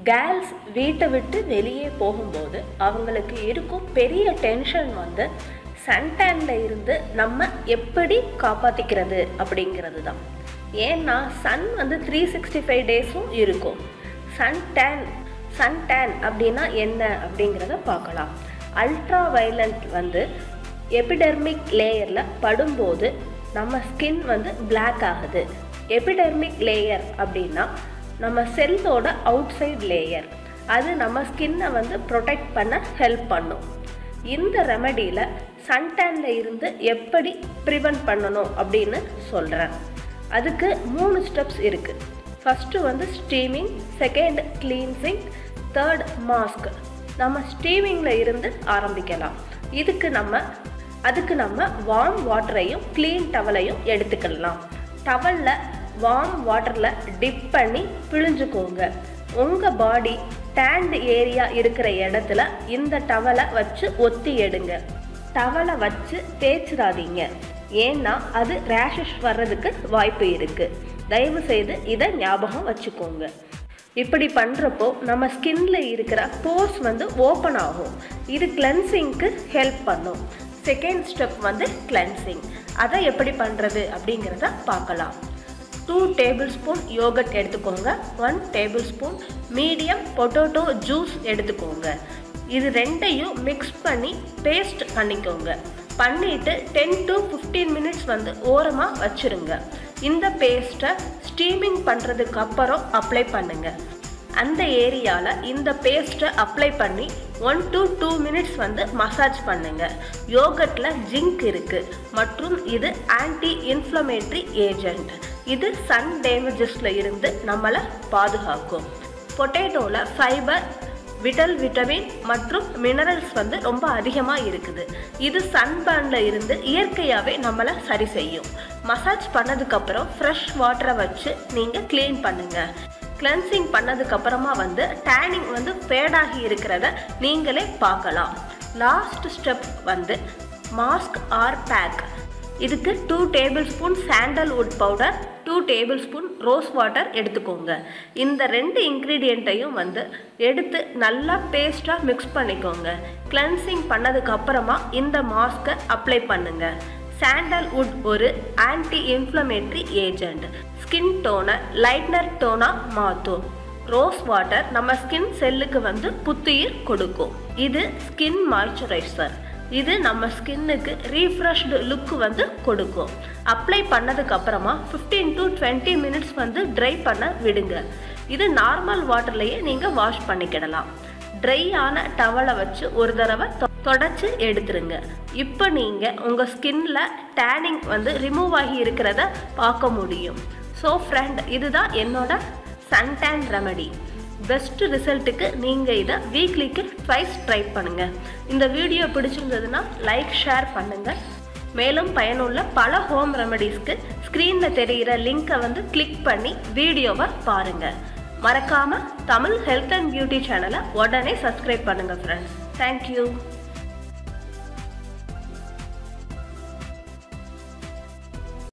girls வீட்டை விட்டு வெளியே போகும்போது அவங்களுக்கு இருக்கும் பெரிய டென்ஷன் வந்து சன்டேனில் இருந்து நம்ம எப்படி காப்பாற்றிக்கிறது அப்படிங்கிறது தான் ஏன்னா சன் வந்து த்ரீ சிக்ஸ்டி ஃபைவ் டேஸும் இருக்கும் சன் டேன் சன் டேன் அப்படின்னா என்ன அப்படிங்கிறத பார்க்கலாம் அல்ட்ரா வயலண்ட் வந்து எபிடெர்மிக் லேயரில் படும்போது நம்ம ஸ்கின் வந்து பிளாக் ஆகுது எபிடெர்மிக் லேயர் அப்படின்னா நம்ம செல்லோட அவுட் சைட் லேயர் அது நம்ம ஸ்கின்னை வந்து ப்ரொடெக்ட் பண்ண ஹெல்ப் பண்ணும் இந்த ரெமடியில் சன்டேனில் இருந்து எப்படி ப்ரிவென்ட் பண்ணணும் அப்படின்னு சொல்கிறேன் அதுக்கு மூணு ஸ்டெப்ஸ் இருக்குது ஃபஸ்ட்டு வந்து steaming second cleansing third mask நம்ம ஸ்டீமிங்கில் இருந்து ஆரம்பிக்கலாம் இதுக்கு நம்ம அதுக்கு நம்ம வார்ம் வாட்டரையும் க்ளீன் டவலையும் எடுத்துக்கலாம் டவலில் வார்ம் வாட்டரில் டிப் பண்ணி பிழிஞ்சுக்கோங்க உங்கள் பாடி டேண்ட் ஏரியா இருக்கிற இடத்துல இந்த டவலை வச்சு ஒத்தி எடுங்க டவலை வச்சு தேய்ச்சிடாதீங்க ஏன்னா அது ரேஷஸ் வர்றதுக்கு வாய்ப்பு இருக்குது தயவு செய்து இதை ஞாபகம் வச்சுக்கோங்க இப்படி பண்ணுறப்போ நம்ம ஸ்கின்ல இருக்கிற போர்ஸ் வந்து ஓப்பன் ஆகும் இது கிளென்சிங்க்கு ஹெல்ப் பண்ணும் செகண்ட் ஸ்டெப் வந்து கிளென்சிங் அதை எப்படி பண்ணுறது அப்படிங்கிறத பார்க்கலாம் டூ டேபிள் ஸ்பூன் யோகட் எடுத்துக்கோங்க one tablespoon medium potato juice எடுத்துக்கோங்க இது ரெண்டையும் மிக்ஸ் பண்ணி பேஸ்ட் பண்ணிக்கோங்க பண்ணிவிட்டு டென் டு ஃபிஃப்டீன் மினிட்ஸ் வந்து ஓரமாக வச்சுருங்க இந்த பேஸ்ட்டை ஸ்டீமிங் பண்ணுறதுக்கு அப்புறம் அப்ளை பண்ணுங்கள் அந்த ஏரியாவில் இந்த பேஸ்ட்டை அப்ளை பண்ணி ஒன் டு டூ மினிட்ஸ் வந்து மசாஜ் பண்ணுங்க யோகட்டில் ஜிங்க் இருக்குது மற்றும் இது ஆன்டி இன்ஃப்ளமேட்ரி ஏஜென்ட் இது சன் டேமேஜஸில் இருந்து நம்மளை பாதுகாக்கும் பொட்டேட்டோவில் ஃபைபர் விட்டல் விட்டமின் மற்றும் மினரல்ஸ் வந்து ரொம்ப அதிகமாக இருக்குது இது சன்பர்னில் இருந்து இயற்கையாகவே நம்மளை சரி செய்யும் மசாஜ் பண்ணதுக்கப்புறம் ஃப்ரெஷ் வாட்டரை வச்சு நீங்கள் க்ளீன் பண்ணுங்கள் கிளென்சிங் பண்ணதுக்கப்புறமா வந்து டேனிங் வந்து ஃபேடாகி இருக்கிறத நீங்களே பார்க்கலாம் லாஸ்ட் ஸ்டெப் வந்து மாஸ்க் ஆர் பேக் இதுக்கு two tablespoon sandalwood powder two tablespoon rose water எடுத்துக்கோங்க இந்த ரெண்டு இன்க்ரீடியண்ட்டையும் வந்து எடுத்து நல்லா பேஸ்ட்டாக மிக்ஸ் பண்ணிக்கோங்க கிளென்சிங் பண்ணதுக்கு அப்புறமா இந்த மாஸ்க்கை அப்ளை பண்ணுங்க சாண்டல்வுட் ஒரு ஆன்டி இன்ஃப்ளமேட்ரி ஏஜென்ட் ஸ்கின் டோனை லைட்னர் டோனாக மாற்றும் ரோஸ் வாட்டர் நம்ம ஸ்கின் செல்லுக்கு வந்து புத்துயிர் கொடுக்கும் இது ஸ்கின் மாய்ஸ்சரைசர் இது நம்ம ஸ்கின்னுக்கு ரீஃப்ரெஷ்டு லுக் வந்து கொடுக்கும் அப்ளை பண்ணதுக்கு அப்புறமா ஃபிஃப்டீன் டு டுவெண்ட்டி மினிட்ஸ் வந்து ட்ரை பண்ண விடுங்க இது நார்மல் வாட்டர்லேயே நீங்கள் வாஷ் பண்ணிக்கிடலாம் ட்ரை ஆன டவலை வச்சு ஒரு தடவை தொடச்சி எடுத்துருங்க இப்போ நீங்கள் உங்கள் ஸ்கின்ல டேனிங் வந்து ரிமூவ் ஆகி இருக்கிறத பார்க்க முடியும் ஸோ ஃப்ரெண்ட் இதுதான் என்னோட சன்டேன் ரெமடி பெஸ்ட் ரிசல்ட்டுக்கு நீங்கள் இதை வீக்லிக்கு ட்வைஸ் ட்ரை பண்ணுங்கள் இந்த வீடியோ பிடிச்சிருந்ததுன்னா லைக் ஷேர் பண்ணுங்கள் மேலும் பயனுள்ள பல ஹோம் ரெமடிஸ்க்கு ஸ்க்ரீனில் தெரிகிற லிங்க்கை வந்து கிளிக் பண்ணி வீடியோவை பாருங்கள் மறக்காமல் தமிழ் ஹெல்த் அண்ட் பியூட்டி சேனலை உடனே சப்ஸ்கிரைப் பண்ணுங்கள் ஃப்ரெண்ட்ஸ் தேங்க்யூ